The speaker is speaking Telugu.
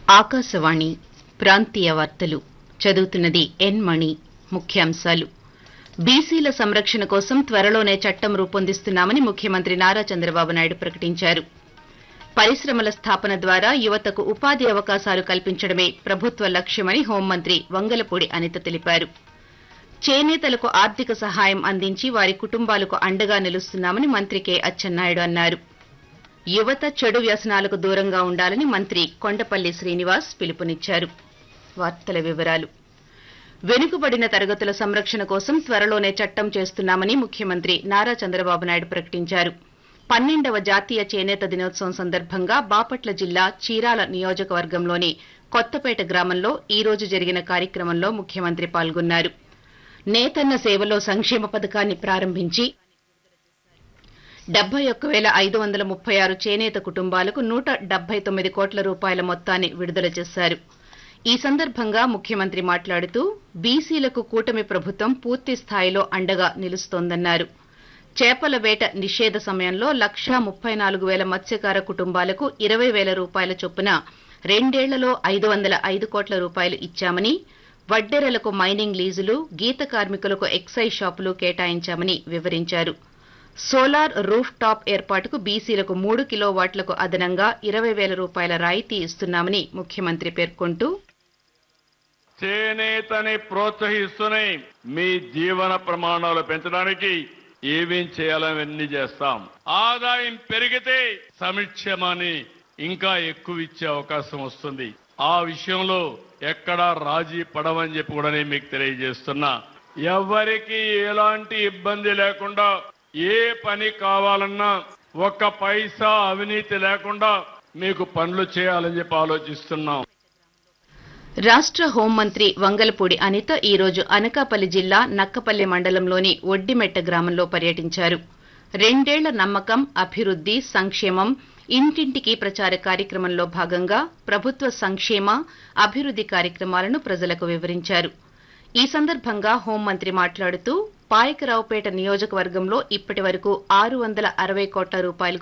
ఆకాశవాణి ప్రాంతీయ వార్తలు చదువుతున్నది ఎన్ మణి ముఖ్యాంశాలు బీసీల సంరక్షణ కోసం త్వరలోనే చట్టం రూపొందిస్తున్నామని ముఖ్యమంత్రి నారా చంద్రబాబు నాయుడు ప్రకటించారు పరిశ్రమల స్థాపన ద్వారా యువతకు ఉపాధి అవకాశాలు కల్పించడమే ప్రభుత్వ లక్ష్యమని హోంమంత్రి వంగలపూడి అనిత తెలిపారు చేనేతలకు ఆర్థిక సహాయం అందించి వారి కుటుంబాలకు అండగా నిలుస్తున్నామని మంత్రి కె అచ్చెన్నాయుడు అన్నారు యువత చెడు వ్యసనాలకు దూరంగా ఉండాలని మంత్రి కొండపల్లి శ్రీనివాస్ పిలుపునిచ్చారు వార్తల వివరాలు వెనుకబడిన తరగతుల సంరక్షణ కోసం త్వరలోనే చట్టం చేస్తున్నామని ముఖ్యమంత్రి నారా చంద్రబాబు నాయుడు ప్రకటించారు పన్నెండవ జాతీయ చేనేత దినోత్సవం సందర్భంగా బాపట్ల జిల్లా చీరాల నియోజకవర్గంలోని కొత్తపేట గ్రామంలో ఈ రోజు జరిగిన కార్యక్రమంలో ముఖ్యమంత్రి పాల్గొన్నారు నేతన్న సేవలో సంక్షేమ పథకాన్ని ప్రారంభించి డెబ్బై ఒక్క వేల ఐదు వందల ముప్పై ఆరు చేనేత కుటుంబాలకు నూట డెబ్బై తొమ్మిది కోట్ల రూపాయల మొత్తాన్ని విడుదల చేశారు ఈ సందర్భంగా ముఖ్యమంత్రి మాట్లాడుతూ బీసీలకు కూటమి ప్రభుత్వం పూర్తి స్థాయిలో అండగా నిలుస్తోందన్నారు చేపల వేట నిషేధ సమయంలో లక్షా ముప్పై నాలుగు వేల మత్స్యకార కుటుంబాలకు ఇరవై వేల రూపాయల చొప్పున రెండేళ్లలో ఐదు వందల ఐదు కోట్ల రూపాయలు ఇచ్చామని వడ్డెరలకు మైనింగ్ లీజులు గీత కార్మికులకు ఎక్సైజ్ షాపులు కేటాయించామని వివరించారు సోలార్ రూఫ్ టాప్ ఏర్పాటుకు బీసీలకు మూడు కిలోవాట్లకు అదనంగా ఇరవై వేల రూపాయల రాయితీ ఇస్తున్నామని ముఖ్యమంత్రి పేర్కొంటూ చేనేతని ప్రోత్సహిస్తూనే మీ జీవన ప్రమాణాలు పెంచడానికి ఏమేం చేయాలని చేస్తాం ఆదాయం పెరిగితే సంక్షేమాన్ని ఇంకా ఎక్కువ ఇచ్చే అవకాశం వస్తుంది ఆ విషయంలో ఎక్కడా రాజీ పడవని చెప్పి కూడా నేను మీకు తెలియజేస్తున్నా ఎవరికి ఎలాంటి ఇబ్బంది లేకుండా ఏ పని కావాలన్నా ఒక్క పైసా అవినీతి లేకుండా మీకు పనులు చేయాలని చెప్పి ఆలోచిస్తున్నాం రాష్ట హోంమంత్రి వంగలపూడి అనిత ఈ రోజు అనకాపల్లి జిల్లా నక్కపల్లి మండలంలోని ఒడ్డిమెట్ట గ్రామంలో పర్యటించారు రెండేళ్ల నమ్మకం అభివృద్ది సంక్షేమం ఇంటింటికి ప్రచార కార్యక్రమంలో భాగంగా ప్రభుత్వ సంక్షేమ అభివృద్ది కార్యక్రమాలను ప్రజలకు వివరించారు ఈ సందర్భంగా హోంమంత్రి మాట్లాడుతూ పాయకరావుపేట నియోజకవర్గంలో ఇప్పటి వరకు ఆరు వందల అరవై కోట్ల రూపాయలకు